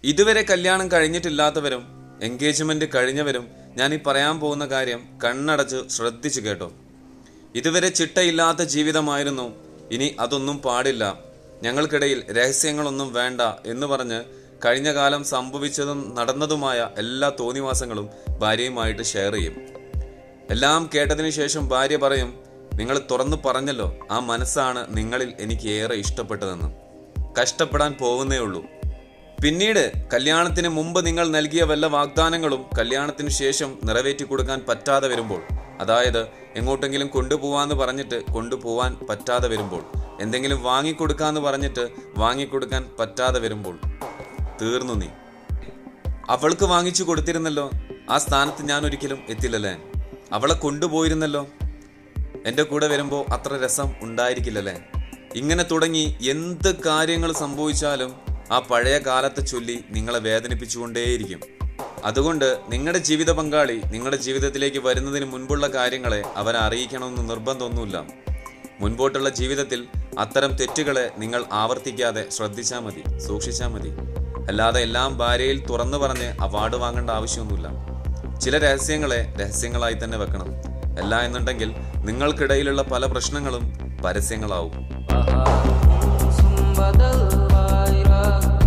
ഇതുവരെ കല്യാണം കഴിഞ്ഞിട്ടില്ലാത്തവരും എൻഗേജ്മെന്റ് കഴിഞ്ഞവരും ഞാൻ ഈ പറയാൻ പോകുന്ന കാര്യം കണ്ണടച്ച് ശ്രദ്ധിച്ചു കേട്ടോ ഇതുവരെ ചിട്ടയില്ലാത്ത ജീവിതമായിരുന്നു ഇനി അതൊന്നും പാടില്ല ഞങ്ങൾക്കിടയിൽ രഹസ്യങ്ങളൊന്നും വേണ്ട എന്ന് പറഞ്ഞ് കഴിഞ്ഞ കാലം സംഭവിച്ചതും നടന്നതുമായ എല്ലാ തോന്നിവാസങ്ങളും ഭാര്യയുമായിട്ട് ഷെയർ ചെയ്യും എല്ലാം കേട്ടതിന് ശേഷം ഭാര്യ പറയും നിങ്ങൾ തുറന്നു പറഞ്ഞല്ലോ ആ മനസ്സാണ് നിങ്ങളിൽ എനിക്ക് ഏറെ ഇഷ്ടപ്പെട്ടതെന്ന് കഷ്ടപ്പെടാൻ പോകുന്നേ ഉള്ളൂ പിന്നീട് കല്യാണത്തിന് മുമ്പ് നിങ്ങൾ നൽകിയ വല്ല വാഗ്ദാനങ്ങളും കല്യാണത്തിന് ശേഷം നിറവേറ്റി കൊടുക്കാൻ പറ്റാതെ വരുമ്പോൾ അതായത് എങ്ങോട്ടെങ്കിലും കൊണ്ടുപോവാന്ന് പറഞ്ഞിട്ട് കൊണ്ടുപോവാൻ പറ്റാതെ വരുമ്പോൾ എന്തെങ്കിലും വാങ്ങിക്കൊടുക്കാന്ന് പറഞ്ഞിട്ട് വാങ്ങിക്കൊടുക്കാൻ പറ്റാതെ വരുമ്പോൾ തീർന്നു നീ അവൾക്ക് വാങ്ങിച്ചു കൊടുത്തിരുന്നല്ലോ ആ സ്ഥാനത്ത് ഞാൻ ഒരിക്കലും എത്തില്ലല്ലേ അവളെ കൊണ്ടുപോയിരുന്നല്ലോ എൻ്റെ കൂടെ വരുമ്പോൾ അത്ര രസം ഉണ്ടായിരിക്കില്ലല്ലേ ഇങ്ങനെ തുടങ്ങി എന്ത് കാര്യങ്ങൾ സംഭവിച്ചാലും ആ പഴയ കാലത്തെ ചൊല്ലി നിങ്ങളെ വേദനിപ്പിച്ചുകൊണ്ടേയിരിക്കും അതുകൊണ്ട് നിങ്ങളുടെ ജീവിത പങ്കാളി നിങ്ങളുടെ ജീവിതത്തിലേക്ക് വരുന്നതിന് മുൻപുള്ള കാര്യങ്ങളെ അവരെ അറിയിക്കണമെന്ന് നിർബന്ധമൊന്നുമില്ല മുൻപോട്ടുള്ള ജീവിതത്തിൽ അത്തരം തെറ്റുകളെ നിങ്ങൾ ആവർത്തിക്കാതെ ശ്രദ്ധിച്ചാൽ മതി സൂക്ഷിച്ചാൽ മതി അല്ലാതെ എല്ലാം ഭാര്യയിൽ തുറന്നു പറഞ്ഞ് അവാർഡ് വാങ്ങേണ്ട ആവശ്യമൊന്നുമില്ല ചില രഹസ്യങ്ങളെ രഹസ്യങ്ങളായി തന്നെ വെക്കണം അല്ല എന്നുണ്ടെങ്കിൽ നിങ്ങൾക്കിടയിലുള്ള പല പ്രശ്നങ്ങളും പരസ്യങ്ങളാവും Sumba del Baira